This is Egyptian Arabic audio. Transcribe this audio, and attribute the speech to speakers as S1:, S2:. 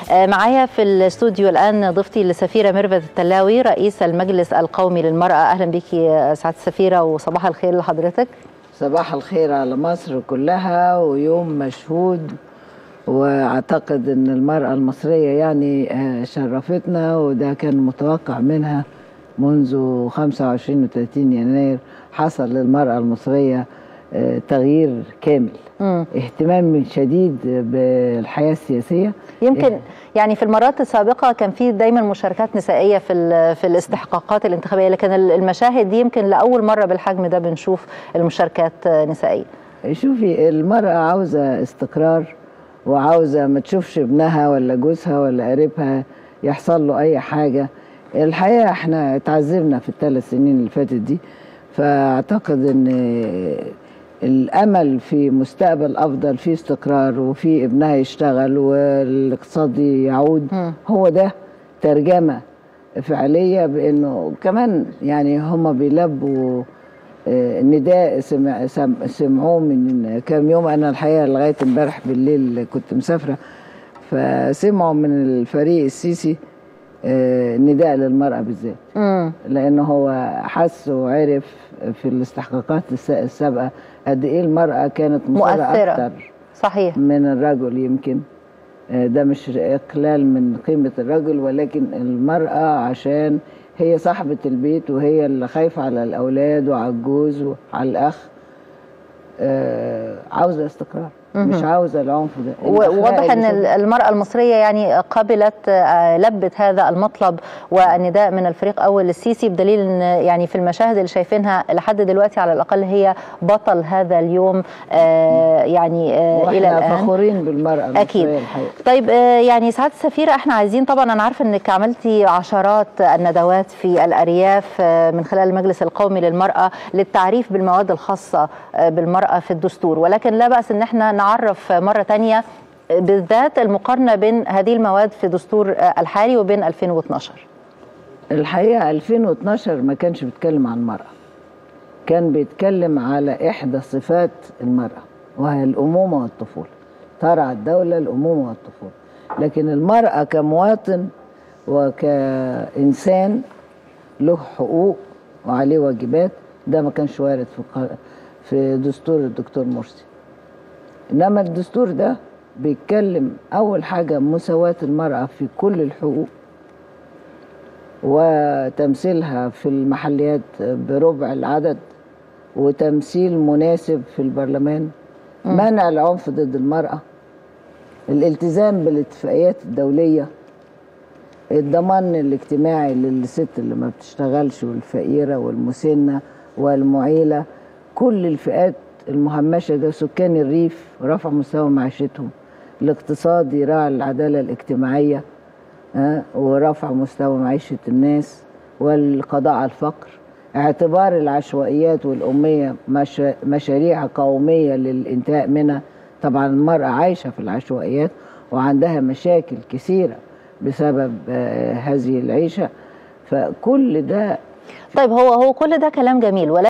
S1: معايا في الاستوديو الان ضيفتي السفيره ميرفت التلاوي رئيس المجلس القومي للمراه اهلا بك سعاده السفيره وصباح الخير لحضرتك
S2: صباح الخير على مصر كلها ويوم مشهود واعتقد ان المراه المصريه يعني شرفتنا وده كان متوقع منها منذ 25 و 30 يناير حصل للمراه المصريه تغيير كامل مم. اهتمام شديد بالحياه السياسيه
S1: يمكن يعني في المرات السابقه كان في دايما مشاركات نسائيه في في الاستحقاقات الانتخابيه لكن المشاهد دي يمكن لاول مره بالحجم ده بنشوف المشاركات نسائيه
S2: شوفي المراه عاوزه استقرار وعاوزه ما تشوفش ابنها ولا جوزها ولا قريبها يحصل له اي حاجه الحقيقه احنا اتعذبنا في الثلاث سنين اللي فاتت دي فاعتقد ان الامل في مستقبل افضل في استقرار وفي ابنها يشتغل والاقتصاد يعود م. هو ده ترجمه فعليه بانه كمان يعني هم بيلبوا نداء سمع سمعوه من كام يوم انا الحقيقه لغايه امبارح بالليل كنت مسافره فسمعوا من الفريق السيسي نداء للمرأة بالذات لأنه هو حس وعرف في الاستحقاقات السابقة قد إيه المرأة كانت
S1: مؤثرة
S2: أكتر
S1: صحيح
S2: من الرجل يمكن ده مش إقلال من قيمة الرجل ولكن المرأة عشان هي صاحبة البيت وهي اللي خايفة على الأولاد وعلى الجوز وعلى الأخ عاوزة استقرار مش عاوزه العنف ده
S1: وواضح ان المراه المصريه يعني قبلت لبت هذا المطلب والنداء من الفريق اول السيسي بدليل ان يعني في المشاهد اللي شايفينها لحد دلوقتي على الاقل هي بطل هذا اليوم يعني
S2: الى الان فخورين بالمراه
S1: اكيد الحقيقة. طيب يعني سعاده السفيره احنا عايزين طبعا انا عارفه انك عملتي عشرات الندوات في الارياف من خلال المجلس القومي للمراه للتعريف بالمواد الخاصه بالمراه في الدستور ولكن لا باس ان احنا نعرف مرة تانية بالذات المقارنة بين هذه المواد في دستور الحالي وبين 2012
S2: الحقيقة 2012 ما كانش بيتكلم عن المرأة كان بيتكلم على إحدى صفات المرأة وهي الأمومة والطفولة ترعى الدولة الأمومة والطفولة لكن المرأة كمواطن وكإنسان له حقوق وعليه واجبات ده ما كانش وارد في في دستور الدكتور مرسي انما الدستور ده بيتكلم اول حاجه مساواه المراه في كل الحقوق وتمثيلها في المحليات بربع العدد وتمثيل مناسب في البرلمان م. منع العنف ضد المراه الالتزام بالاتفاقيات الدوليه الضمان الاجتماعي للست اللي ما بتشتغلش والفقيره والمسنه والمعيله كل الفئات المهمشه ده سكان الريف رفع مستوى معيشتهم الاقتصاد يراعي العداله الاجتماعيه أه ورفع مستوى معيشه الناس والقضاء على الفقر اعتبار العشوائيات والأمية مشاريع قومية للانتهاء منها طبعا المرأة عايشة في العشوائيات وعندها مشاكل كثيرة بسبب آه هذه العيشة فكل ده
S1: طيب هو هو كل ده كلام جميل